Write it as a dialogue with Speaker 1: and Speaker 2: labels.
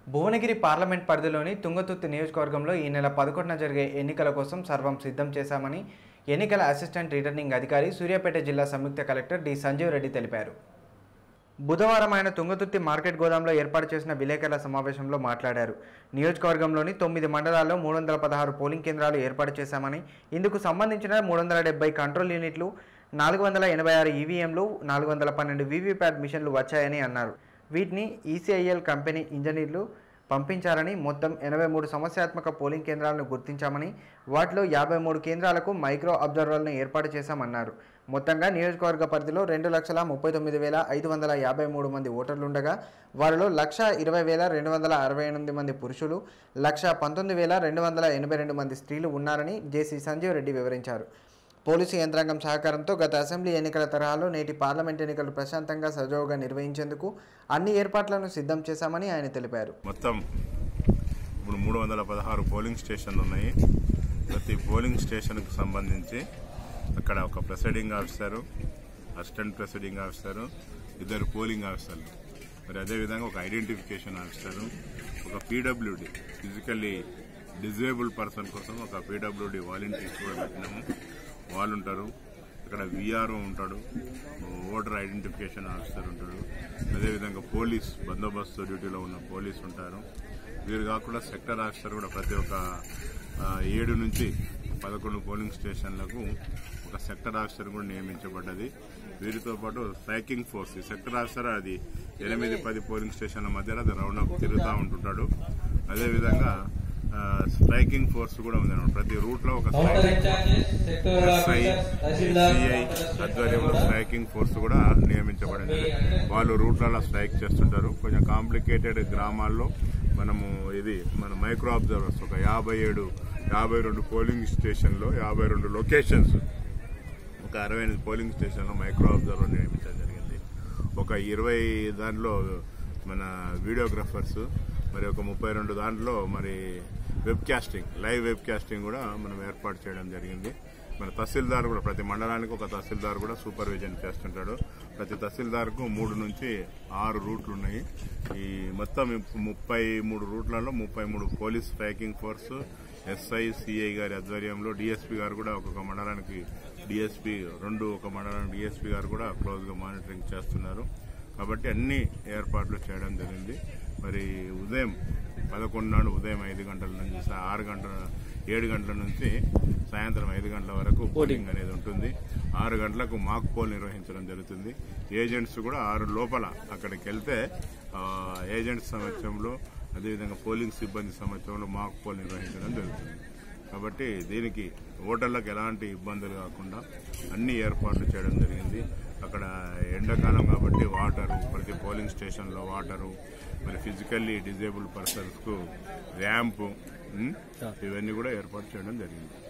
Speaker 1: Bhuvanagiri parliament పరిధిలోని తుంగతుర్తి నియోజకవర్గంలో ఈ నెల పదకొండున జరిగే ఎన్నికల కోసం సర్వం సిద్ధం చేశామని ఎన్నికల అసిస్టెంట్ రిటర్నింగ్ అధికారి సూర్యాపేట జిల్లా సంయుక్త కలెక్టర్ డి సంజీవ్ రెడ్డి తెలిపారు బుధవారం ఆయన తుంగతుర్తి మార్కెట్ గోదాంలో ఏర్పాటు చేసిన విలేకరుల సమావేశంలో మాట్లాడారు నియోజకవర్గంలోని తొమ్మిది మండలాల్లో మూడు వందల పదహారు పోలింగ్ కేంద్రాలు ఏర్పాటు చేశామని ఇందుకు సంబంధించిన మూడు వందల డెబ్బై కంట్రోల్ యూనిట్లు నాలుగు వందల ఎనభై ఆరు ఈవీఎంలు నాలుగు వందల పన్నెండు వీవీప్యాట్ మిషన్లు వచ్చాయని అన్నారు వీటిని ఈసీఐఎల్ కంపెనీ ఇంజనీర్లు పంపించారని మొత్తం ఎనభై మూడు సమస్యాత్మక పోలింగ్ కేంద్రాలను గుర్తించామని వాటిలో యాభై మూడు కేంద్రాలకు మైక్రో అబ్జర్వర్లను ఏర్పాటు చేశామన్నారు మొత్తంగా నియోజకవర్గ పరిధిలో రెండు లక్షల ముప్పై తొమ్మిది వేల ఐదు వందల యాభై మూడు మంది ఓటర్లుండగా వారిలో లక్ష ఇరవై వేల రెండు వందల అరవై ఎనిమిది మంది పురుషులు లక్ష పంతొమ్మిది వేల రెండు వందల ఎనభై రెండు మంది స్త్రీలు ఉన్నారని జేసీ సంజీవ్ రెడ్డి వివరించారు పోలీసు యంత్రాంగం సహకారంతో గత అసెంబ్లీ ఎన్నికల తరహాలో నేటి పార్లమెంట్ ఎన్నికలు ప్రశాంతంగా సజావుగా నిర్వహించేందుకు అన్ని ఏర్పాట్లను సిద్ధం చేశామని ఆయన తెలిపారు
Speaker 2: మొత్తం ఇప్పుడు మూడు వందల పదహారు పోలింగ్ స్టేషన్లు ఉన్నాయి ప్రతి పోలింగ్ స్టేషన్కు సంబంధించి అక్కడ ఒక presiding officer assistant presiding officer ఇద్దరు పోలింగ్ ఆఫీసర్లు మరి అదేవిధంగా ఒక ఐడెంటిఫికేషన్ ఆఫీసరు ఒక పీడబ్ల్యూడి ఫిజికల్లీ డిజేబుల్ పర్సన్ కోసం ఒక పీడబ్ల్యూడి వాలంటీర్స్ కూడా పెట్టినాము వాళ్ళు ఉంటారు ఇక్కడ విఆర్ఓ ఉంటాడు ఓటర్ ఐడెంటిఫికేషన్ ఆఫీసర్ ఉంటాడు అదేవిధంగా పోలీస్ బందోబస్తు డ్యూటీలో ఉన్న పోలీస్ ఉంటారు వీరు కాకుండా సెక్టర్ ఆఫీసర్ కూడా ప్రతి ఒక్క ఆ, ఏడు నుంచి పదకొండు పోలింగ్ స్టేషన్లకు ఒక సెక్టర్ ఆఫీసర్ కూడా నియమించబడ్డది వీరితో పాటు స్ట్రైకింగ్ ఫోర్స్ ఈ సెక్టర్ ఆఫీసర్ అది ఎనిమిది పది పోలింగ్ స్టేషన్ల మధ్యలో అది రౌండ్ అప్ తిరుగుతూ ఉంటుంటాడు అదేవిధంగా ఆ, స్ట్రైకింగ్ ఫోర్స్ కూడా ఉంది అన్నమాట. ప్రతి రూట్ లో ఒక
Speaker 3: counter
Speaker 2: striking
Speaker 3: incharges sector
Speaker 2: SI
Speaker 3: officers తహసీల్దార్
Speaker 2: సిఐ ఆధ్వర్యంలో స్ట్రైకింగ్ ఫోర్స్ కూడా నియమించబడింది వాళ్ళు రూట్లలో స్ట్రైక్ చేస్తుంటారు కొంచెం కాంప్లికేటెడ్ గ్రామాల్లో మనము ఇది మన మైక్రో అబ్జర్వర్స్ ఒక యాభై ఏడు యాభై రెండు పోలింగ్ స్టేషన్లో యాభై రెండు లొకేషన్స్ ఒక అరవై ఎనిమిది పోలింగ్ స్టేషన్లో మైక్రో అబ్జర్వర్ నియమించడం జరిగింది ఒక ఇరవై దాంట్లో మన వీడియోగ్రాఫర్స్ మరి ఒక ముప్పై రెండు దాంట్లో మరి webcasting live webcasting కూడా మనం ఏర్పాటు చేయడం జరిగింది మన తహసీల్దార్ కూడా ప్రతి మండలానికి ఒక తహసీల్దార్ కూడా సూపర్విజన్ చేస్తుంటాడు ప్రతి తహసీల్దార్కు మూడు నుంచి ఆరు రూట్లు ఉన్నాయి ఈ మొత్తం ముప్పై మూడు రూట్లలో ముప్పై మూడు police striking force SI CI గారి ఆధ్వర్యంలో డిఎస్పీ గారు కూడా ఒక్కొక్క మండలానికి డిఎస్పీ రెండు ఒక మండలానికి డిఎస్పీ గారు కూడా క్లోజ్ గా మానిటరింగ్ చేస్తున్నారు కాబట్టి అన్ని ఏర్పాట్లు చేయడం జరిగింది మరి ఉదయం పదకొండు నాడు ఉదయం ఐదు గంటల నుంచి సా- ఆరు గంటల ఏడు గంటల నుంచి సాయంత్రం ఐదు గంటల వరకు పోలింగ్ అనేది ఉంటుంది ఆరు గంటలకు మాక్ పోల్ నిర్వహించడం జరుగుతుంది ఏజెంట్స్ కూడా ఆరు లోపల అక్కడికి వెళ్తే ఆ, ఏజెంట్స్ సమక్షంలో అదేవిధంగా పోలింగ్ సిబ్బంది సమక్షంలో మాక్ పోల్ నిర్వహించడం జరుగుతుంది కాబట్టి దీనికి ఓటర్లకు ఎలాంటి ఇబ్బందులు కాకుండా అన్ని ఏర్పాట్లు చేయడం జరిగింది అక్కడ ఎండాకాలం కాబట్టి వాటరు ప్రతి పోలింగ్ స్టేషన్లో వాటరు మరి ఫిజికల్లీ డిజేబుల్ పర్సన్స్ కు ర్యాంపు ఉమ్, ఇవన్నీ కూడా ఏర్పాటు చేయడం జరిగింది